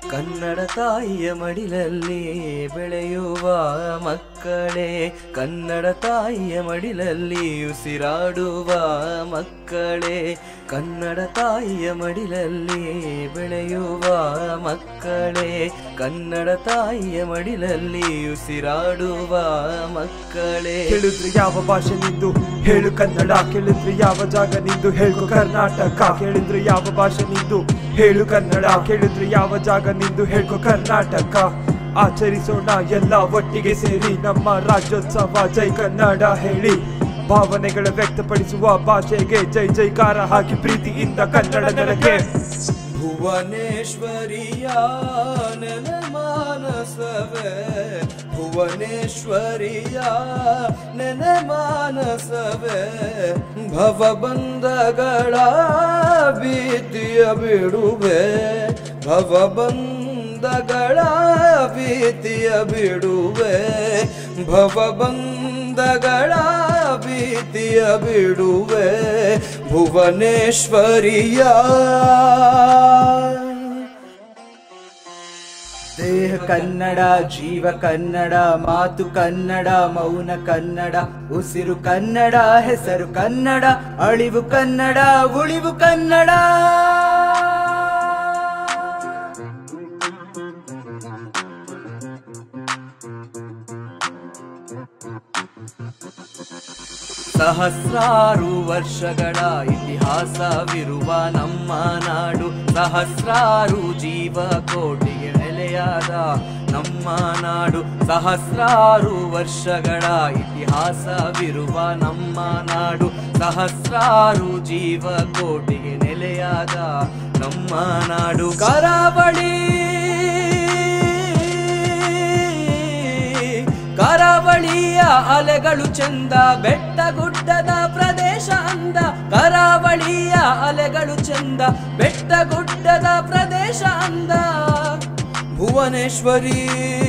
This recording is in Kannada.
ಕನ್ನಡ ತಾಯಿಯ ಮಡಿಲಲ್ಲಿ ಬೆಳೆಯುವ ಮಕ್ಕಳೇ ಕನ್ನಡ ತಾಯಿಯ ಮಡಿಲಲ್ಲಿ ಉಸಿರಾಡುವ ಮಕ್ಕಳೇ ಕನ್ನಡ ತಾಯಿಯ ಮಡಿಲಲ್ಲಿ ಬೆಳೆಯುವ ಮಕ್ಕಳೇ ಕನ್ನಡ ತಾಯಿಯ ಮಡಿಲಲ್ಲಿ ಉಸಿರಾಡುವ ಮಕ್ಕಳೇ ಕೇಳಿದ್ರೆ ಯಾವ ಭಾಷೆ ನಿಂದು ಹೇಳು ಕನ್ನಡ ಕೇಳಿದ್ರೆ ಯಾವ ಜಾಗ ನಿಂದು ಹೇಳು ಕರ್ನಾಟಕ ಕೇಳಿದ್ರೆ ಯಾವ ಭಾಷೆ ನಿಂದು ಹೇಳು ಕನ್ನಡ ಕೇಳಿದ್ರೆ ಯಾವ ಜಾಗ ನಿಂದು ಹೇಳು ಕರ್ನಾಟಕ ಆಚರಿಸೋಣ ಎಲ್ಲ ಒಟ್ಟಿಗೆ ಸೇರಿ ನಮ್ಮ ರಾಜ್ಯೋತ್ಸವ ಜೈ ಕನ್ನಡ ಹೇಳಿ ಭಾವನೆಗಳ ವ್ಯಕ್ತಪಡಿಸುವ ಭಾಷೆಗೆ ಜೈ ಜೈಕಾರ ಹಾಕಿ ಪ್ರೀತಿಯಿಂದ ಕನ್ನಡ ನೆಲಕ್ಕೆ ಭುವನೇಶ್ವರಿಯ ನೆಲ ಮಾನಸವೇ ಭುವನೇಶ್ವರಿಯ ನೆನ ಮಾನಸವೇ ಭವಬಂಧಗಳ ಭೀತಿಯ ಬಿಡುವೆ ಭವಬಂಧಗಳ ಭೀತಿಯ ಬಿಡುವೆ ಭವಬಂಧಗಳ ಭೀತಿಯ ಬಿಡುವೆ ಭುವನೇಶ್ವರಿಯ ದೇಹ ಕನ್ನಡ ಜೀವ ಕನ್ನಡ ಮಾತು ಕನ್ನಡ ಮೌನ ಕನ್ನಡ ಉಸಿರು ಕನ್ನಡ ಹೆಸರು ಕನ್ನಡ ಅಳಿವು ಕನ್ನಡ ಉಳಿವು ಕನ್ನಡ ಸಹಸ್ರಾರು ವರ್ಷಗಳ ಇತಿಹಾಸವಿರುವ ನಮ್ಮ ನಾಡು ಸಹಸ್ರಾರು ಜೀವ ಕೋಟಿಗೆ ನೆಲೆಯಾದ ನಮ್ಮ ನಾಡು ಸಹಸ್ರಾರು ವರ್ಷಗಳ ಇತಿಹಾಸವಿರುವ ನಮ್ಮ ನಾಡು ಸಹಸ್ರಾರು ಜೀವ ಕೋಟಿಗೆ ನೆಲೆಯಾದ ನಮ್ಮ ನಾಡು ಕರಾವಳಿ ಕರಾವಳಿಯ ಅಲೆಗಳು ಚಂದ ಬೆಟ್ಟ ಗುಡ್ಡದ ಪ್ರದೇಶ ಅಂದ ಕರಾವಳಿಯ ಅಲೆಗಳು ಚಂದ ಬೆಟ್ಟ ಗುಡ್ಡದ ಪ್ರದೇಶ ಅಂದ ಭುವನೇಶ್ವರಿ